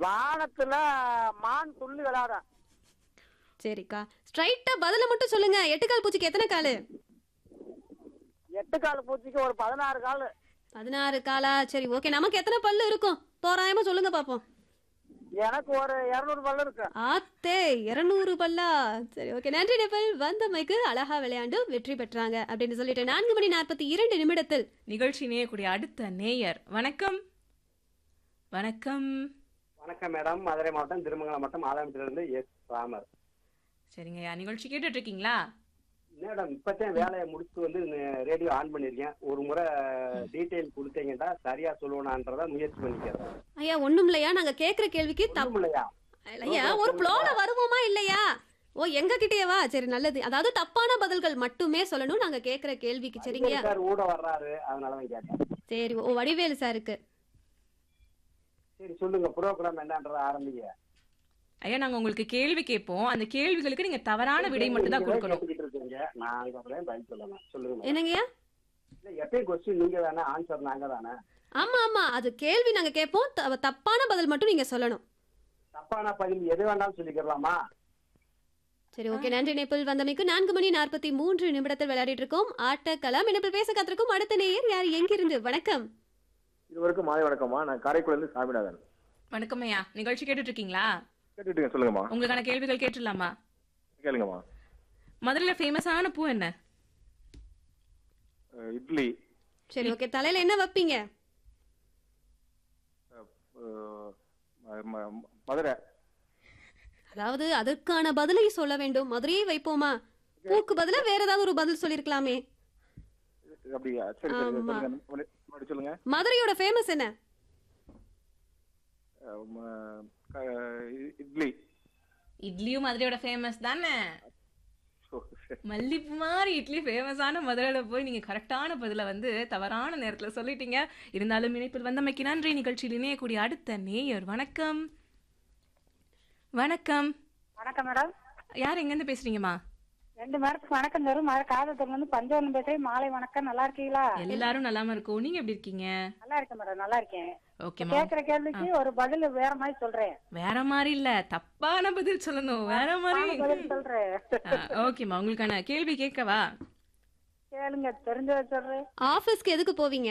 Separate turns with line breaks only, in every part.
வானத்துல மான் துள்ளி விளையாடும்
சரிக்கா ஸ்ட்ரைட்டா பதில மட்டும் சொல்லுங்க எட்டுக்கால் பூச்சிக்கு எத்தனை காலு
எட்டு கால் பூச்சிக்கு ஒரு பதினாறு கால்
பதினாறு காலா சரி ஓகே நமக்கு எத்தனை பல்லு இருக்கும் தோராயமா சொல்லுங்க பாப்போம்
எனக்கு ஒரு இருநூறு பல்லு இருக்கு
ஆத்தே இருநூறு பல்லா சரி ஓகே நன்றி நெப்பல் வந்தமைக்கு அழகா விளையாண்டு வெற்றி பெற்றாங்க அப்படின்னு சொல்லிட்டு நான்கு மணி நாற்பத்தி இரண்டு நிமிடத்தில்
நிகழ்ச்சி நேயக்கூடிய அடுத்த நேயர் வணக்கம் வணக்கம்
வணக்கம் மேடம் மதுரை மாவட்டம் திருமங்கலம் மாவட்டம் ஆதாமத்திலிருந்து எஸ் ராமர்
சரிங்கய்யா நிகழ்ச்சி கேட்டுட்டு இருக்கீங்களா
மேடம் இப்பதான் வேலையை முடிச்சுட்டு வந்து ரேடியோ ஆன் பண்ணிருக்கேன் ஒரு முறை டீட்டெயில் கொடுத்தீங்கன்னா சரியா சொல்லுவேனான்றத முயற்சி பண்ணிக்கிறேன்
ஐயா ஒண்ணும் இல்லையா நாங்க கேக்குற கேள்விக்கு தப்பு
ஒண்ணும் இல்லையா
ஐயா ஒரு ப்ளோல வருவோமா இல்லையா ஓ எங்க கிட்டேவா சரி நல்லது அதாவது தப்பான பதில்கள் மட்டுமே சொல்லணும் நாங்க கேக்குற கேள்விக்கு சரிங்க
சார் ஊட வர்றாரு அதனாலதான் கேட்டேன்
சரி ஓ வடிவேலு சாருக்கு
சரி சொல்லுங்க ப்ரோக்ராம் என்னன்றத ஆரம்பிங்க
ஐயா நாங்க உங்களுக்கு கேள்வி கேட்போம் அந்த கேள்விகளுக்கு நீங்க தவறான விடை மட்டும் தான் கொடுக்கணும்
கேட்டுக்கிட்டு இருக்கீங்க நாங்க அப்புறம் பதில் சொல்லணும் சொல்லுங்க மேடம்.
என்னங்கய்யா
இல்ல எப்பயும் கொஸ்டின் நீங்க தானே ஆன்சர் நாங்க தானே
ஆமா ஆமா அது கேள்வி நாங்க கேட்போம் த- தப்பான பதில் மட்டும் நீங்க சொல்லணும்
தப்பான பதில் எது வேண்டாம்னு சொல்லிக்கிறலாமா
சரி ஓகே நன்றி நேபிள் வந்தமைக்கு நான்கு மணி நாற்பத்தி மூன்று நிமிடத்தில் விளையாடிட்டு இருக்கோம் ஆட்டக்கலாம் இணைப்பில் பேச காத்திருக்கும் அடுத்த நேயர் யார் எங்கிருந்து வணக்கம்
இதுவரைக்கும் மாலை வணக்கம்மா நான் காரைக்குடில இருந்து சாமிநாதன்
வணக்கம் ஐயா நிகழ்ச்சி கேட்டுட்டு இருக்கீங்களா
கேட்டுட்டுங்க சொல்லுங்கம்மா
உங்களுக்கான கேள்விகள் கேட்டுடலாமா
கேளுங்கம்மா
மதுரையில ஃபேமஸான பூ என்ன
அஹ் இட்லி
சரி ஓகே தலையில என்ன வைப்பீங்க
அஹ் ம- ம- மதுரை
அதாவது அதற்கான பதிலை சொல்ல வேண்டும் மதுரையை வைப்போமா பூக்கு பதிலா வேற ஏதாவது ஒரு பதில் சொல்லிருக்கலாமே
அப்படியா சரி சரி
ஆமா.
சொல்லுங்க முன்னாடி- முன்னாடி சொல்லுங்க
மதுரையோட ஃபேமஸ் என்ன
அஹ் ம- க- இ- இட்லி
இட்லியும் மதுரையோட ஃபேமஸ் தானே
ஓ, சரி.
மல்லிப்பூ மாதிரி இட்லி ஃபேமஸான மதுரையில போய் நீங்க கரெக்டான பதில வந்து தவறான நேரத்துல சொல்லிட்டீங்க இருந்தாலும் இணைப்பில் வந்தமைக்கு நன்றி நிகழ்ச்சியில் இணையக்கூடிய அடுத்த நேயர் வணக்கம் வணக்கம்
வணக்கம் மேடம்
யார் எங்க இருந்து பேசுறீங்கம்மா
ரெண்டு பேருக்கு வணக்கம் தரும் மழை காதத்துல இருந்து பஞ்சவரம் பேசுறேன் மாலை வணக்கம் நல்லா இருக்கீங்களா
எல்லாரும் நல்லாம இருக்கோம் நீங்க எப்படி இருக்கீங்க
நல்லா இருக்கேன் மேடம் நல்லா இருக்கேன்
ஓகேமா
கேக்குற கேள்விக்கு ஒரு பதில் வேற மாதிரி சொல்றேன்
வேற மாதிரி இல்ல தப்பான பதில் சொல்லணும் வேற மாதிரி
நானும் பதில் சொல்றேன்
ஆ, ஓகேம்மா உங்களுக்கான கேள்வி கேட்கவா
கேளுங்க தெரிஞ்சத சொல்றேன்
ஆபீஸ்க்கு எதுக்கு போவீங்க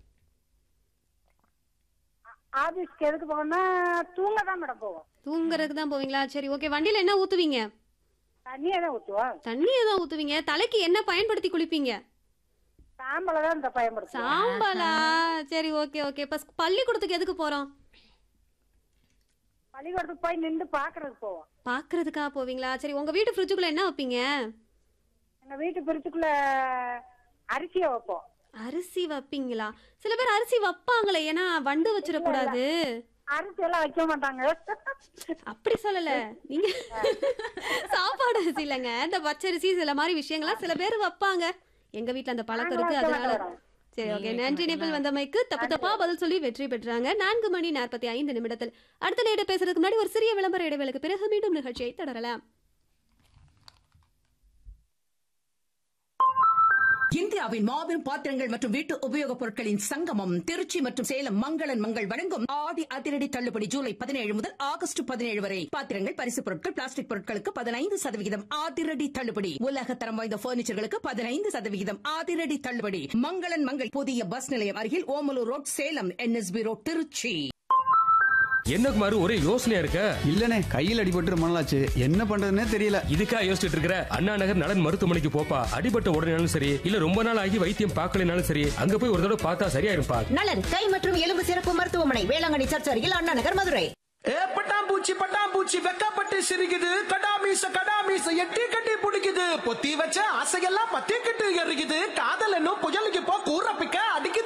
ஆபீஸ்க்கு எதுக்கு போகணும்னா தூங்க தான் மேடம் போவோம்
தூங்குறதுக்கு தான் போவீங்களா சரி ஓகே வண்டியில என்ன ஊத்துவீங்க
தண்ணியே தான் ஊத்துவோம்
தண்ணியை தான் ஊத்துவீங்க தலைக்கு என்ன பயன்படுத்தி குளிப்பீங்க
சாம்பலை தான் இந்த பயன்படுத்துவோம்
சாம்பலா சரி ஓகே ஓகே இப்ப பள்ளிக்கூடத்துக்கு எதுக்கு போறோம்
பள்ளிக்கூடத்துக்கு போய் நின்று பாக்குறதுக்கு போவோம்
பாக்குறதுக்கா போவீங்களா சரி உங்க வீட்டு ஃப்ரிட்ஜுக்குள்ள என்ன வைப்பீங்க
எங்க வீட்டு பிரிச்சுக்குள்ள அரிசியை வைப்போம்
அரிசி வைப்பீங்களா சில பேர் அரிசி வைப்பாங்களே ஏன்னா வண்டு வச்சிடக்கூடாது
அரிசி எல்லாம் வைக்க மாட்டாங்க
அப்படி சொல்லல நீங்க சாப்பாடு அரிசி இல்லைங்க இந்த பச்சரிசி சில மாதிரி விஷயங்கள்லாம் சில பேர் வைப்பாங்க எங்க வீட்ல அந்த பழக்கம் இருக்கு
நாங்களும்
அதனால
வைக்க மாட்டோம்.
சரி ஓகே
நீங்க
நன்றி
வைக்க
நிபிள் வந்தமைக்கு தப்பு தப்பா பதில் சொல்லி வெற்றி பெற்றாங்க நான்கு மணி நாற்பத்தி ஐந்து நிமிடத்தில் அடுத்த நேரம் பேசுறதுக்கு முன்னாடி ஒரு சிறிய விளம்பர இடைவேளைக்கு பிறகு மீண்டும் நிகழ்ச்சியை தொடரலாம்
இந்தியாவின் மாபெரும் பாத்திரங்கள் மற்றும் வீட்டு உபயோகப் பொருட்களின் சங்கமம் திருச்சி மற்றும் சேலம் மங்களன் மங்கள் வழங்கும் ஆடி அதிரடி தள்ளுபடி ஜூலை பதினேழு முதல் ஆகஸ்ட் பதினேழு வரை பாத்திரங்கள் பரிசு பொருட்கள் பிளாஸ்டிக் பொருட்களுக்கு பதினைந்து சதவிகிதம் அதிரடி தள்ளுபடி உலக தரம் வாய்ந்த பர்னிச்சர்களுக்கு பதினைந்து சதவிகிதம் அதிரடி தள்ளுபடி மங்களன் மங்கள் புதிய பஸ் நிலையம் அருகில் Omalur road Salem NSB road Trichy
என்ன குமாரு ஒரே யோசனையா இருக்க
இல்லனே கையில் அடிபட்டு ரொம்ப நாளாச்சு என்ன பண்றதுன்னே தெரியல
இதுக்கா யோசிச்சுட்டு இருக்கிற அண்ணா நகர் நலன் மருத்துவமனைக்கு போப்பா அடிபட்ட உடனேனாலும் சரி இல்ல ரொம்ப நாள் ஆகி வைத்தியம் பார்க்கலனாலும் சரி அங்க போய் ஒரு தடவை பார்த்தா சரியா இருப்பா
நலன் கை மற்றும் எலும்பு சிறப்பு மருத்துவமனை வேளாங்கண்ணி சர்ச் அருகில் அண்ணா நகர் மதுரை
ஏ பட்டாம்பூச்சி பட்டாம்பூச்சி வெக்கப்பட்டு சிரிக்குது கடாமீச கடாமீச எட்டி கட்டி பிடிக்குது பொத்தி வச்ச ஆசையெல்லாம் பத்தி கட்டு எறிக்குது காதல் என்னும் புயலுக்கு போ கூற பிக்க அடிக்குது